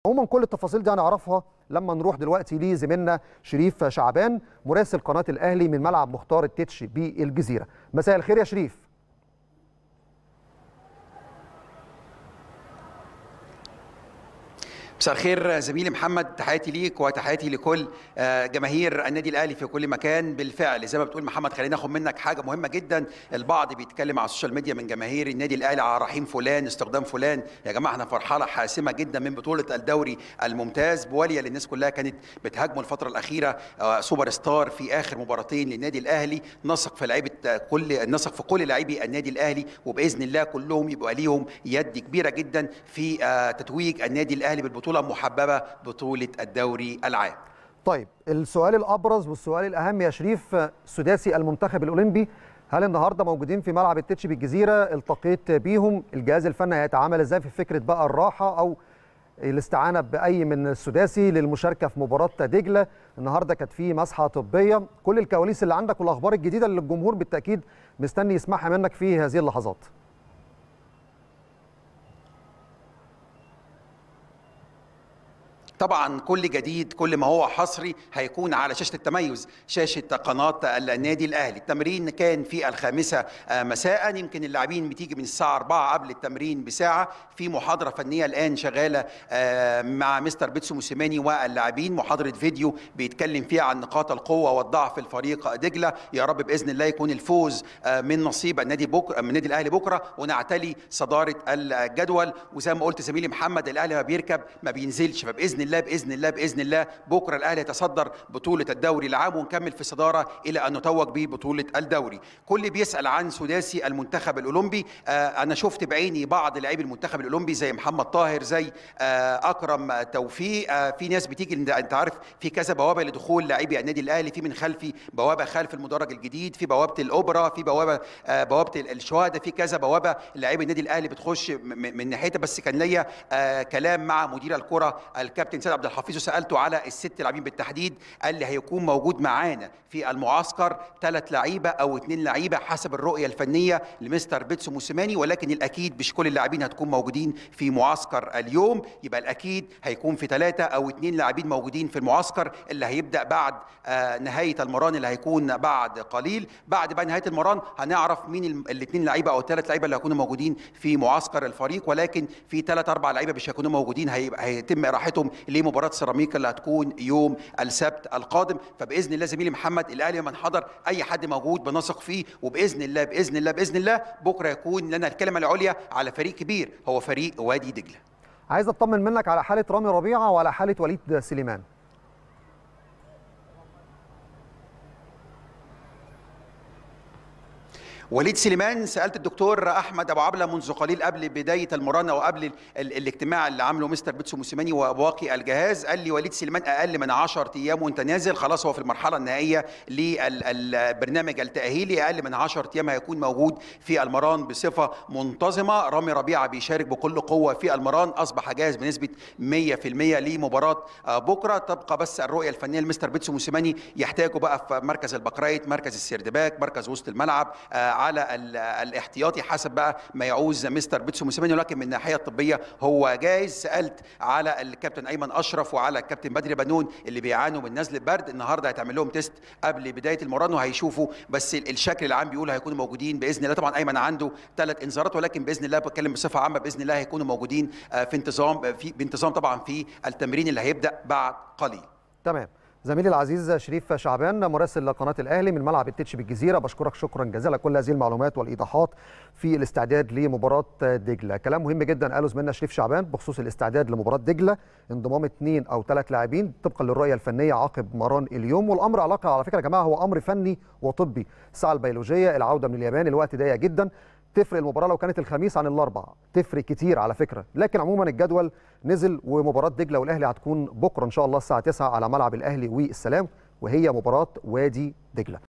عموما كل التفاصيل دي هنعرفها لما نروح دلوقتي لزميلنا شريف شعبان مراسل قناه الاهلي من ملعب مختار التتش بالجزيره مساء الخير يا شريف مساء الخير زميلي محمد تحياتي ليك وتحياتي لكل جماهير النادي الاهلي في كل مكان بالفعل زي ما بتقول محمد خلينا ناخد منك حاجه مهمه جدا البعض بيتكلم على السوشيال ميديا من جماهير النادي الاهلي على رحيم فلان استخدام فلان يا جماعه احنا في مرحله حاسمه جدا من بطوله الدوري الممتاز بواليا اللي الناس كلها كانت بتهاجمه الفتره الاخيره سوبر ستار في اخر مباراتين للنادي الاهلي نثق في لعيبه كل نثق في كل لاعبي النادي الاهلي وباذن الله كلهم يبقى ليهم يد كبيره جدا في تتويج النادي الاهلي بالبطوله بطولة محببة بطولة الدوري العام طيب السؤال الأبرز والسؤال الأهم يا شريف سداسي المنتخب الأولمبي هل النهارده موجودين في ملعب التتش بالجزيرة التقيت بيهم الجهاز الفني هيتعامل ازاي في فكرة بقى الراحة أو الاستعانة بأي من السداسي للمشاركة في مباراة دجلة النهارده كانت في مسحة طبية كل الكواليس اللي عندك والأخبار الجديدة اللي الجمهور بالتأكيد مستني يسمعها منك في هذه اللحظات طبعا كل جديد كل ما هو حصري هيكون على شاشه التميز شاشه قناه النادي الاهلي التمرين كان في الخامسه مساء يمكن اللاعبين بتيجي من الساعه 4 قبل التمرين بساعه في محاضره فنيه الان شغاله مع مستر بيتسو موسيماني واللاعبين محاضره فيديو بيتكلم فيها عن نقاط القوه والضعف الفريق دجله يا رب باذن الله يكون الفوز من نصيب النادي بكره من النادي الاهلي بكره ونعتلي صداره الجدول وزي ما قلت زميلي محمد الاهلي ما بيركب ما بينزلش فباذن الله باذن الله باذن الله بكره الاهلي يتصدر بطوله الدوري العام ونكمل في الصداره الى ان نتوج ببطوله الدوري كل بيسال عن سداسي المنتخب الاولمبي آه انا شفت بعيني بعض لاعبي المنتخب الاولمبي زي محمد طاهر زي آه اكرم توفيق آه في ناس بتيجي انت عارف في كذا بوابه لدخول لاعبي النادي الاهلي في من خلفي بوابه خلف المدرج الجديد في بوابه الاوبرا في بوابه آه بوابه الشهداء في كذا بوابه لاعبي النادي الاهلي بتخش من ناحيتها بس كان ليا آه كلام مع مدير الكره الكابتن سيد عبد الحفيظ وسالته على الست لاعبين بالتحديد قال لي هيكون موجود معانا في المعسكر ثلاث لعيبه او اثنين لعيبه حسب الرؤيه الفنيه لمستر بيتسو موسيماني ولكن الاكيد مش كل اللاعبين هتكون موجودين في معسكر اليوم يبقى الاكيد هيكون في ثلاثه او اثنين لاعبين موجودين في المعسكر اللي هيبدا بعد آه نهايه المران اللي هيكون بعد قليل بعد بقى نهايه المران هنعرف مين الاثنين لعيبه او الثلاث لعيبه اللي هيكونوا موجودين في معسكر الفريق ولكن في ثلاث اربع لعيبه مش هيكونوا موجودين هيتم راحتهم لمباراه سيراميكا اللي هتكون يوم السبت القادم فباذن الله زميلي محمد الاهلي من حضر اي حد موجود بنثق فيه وباذن الله باذن الله باذن الله بكره يكون لنا الكلمه العليا على فريق كبير هو فريق وادي دجله عايز اطمن منك على حاله رامي ربيعه وعلى حاله وليد سليمان وليد سليمان سالت الدكتور احمد ابو عبله منذ قليل قبل بدايه المرانه وقبل ال ال الاجتماع اللي عامله مستر بيتسو موسيماني وباقي الجهاز قال لي وليد سليمان اقل من 10 ايام وانت نازل خلاص هو في المرحله النهائيه للبرنامج التاهيلي اقل من 10 ايام هيكون موجود في المران بصفه منتظمه رامي ربيعه بيشارك بكل قوه في المران اصبح جاهز بنسبه 100% لمباراه بكره تبقى بس الرؤيه الفنيه لمستر بيتسو موسيماني يحتاجوا بقى في مركز البقرايت مركز السيردباك مركز وسط الملعب على الاحتياطي حسب بقى ما يعوز مستر بيتسو موسيماني ولكن من الناحيه الطبيه هو جاهز سالت على الكابتن ايمن اشرف وعلى الكابتن بدري بنون اللي بيعانوا من نزله برد النهارده هيتعمل لهم تيست قبل بدايه المران وهيشوفوا بس الشكل العام بيقول هيكونوا موجودين باذن الله طبعا ايمن عنده ثلاث انذارات ولكن باذن الله بتكلم بصفه عامه باذن الله هيكونوا موجودين في انتظام في بانتظام طبعا في التمرين اللي هيبدا بعد قليل تمام زميلي العزيز شريف شعبان مراسل قناه الاهلي من ملعب التتش بالجزيره بشكرك شكرا جزيلا كل هذه المعلومات والايضاحات في الاستعداد لمباراه دجله كلام مهم جدا قاله زميلنا شريف شعبان بخصوص الاستعداد لمباراه دجله انضمام اثنين او ثلاث لاعبين طبقا للرؤيه الفنيه عقب مران اليوم والامر علاقه على فكره يا جماعه هو امر فني وطبي الساعه البيولوجيه العوده من اليابان الوقت ضيق جدا تفرق المباراه لو كانت الخميس عن الاربع تفرق كتير على فكره لكن عموما الجدول نزل ومباراه دجله والاهلي هتكون بكره ان شاء الله الساعه 9 على ملعب الاهلي والسلام وهي مباراه وادي دجله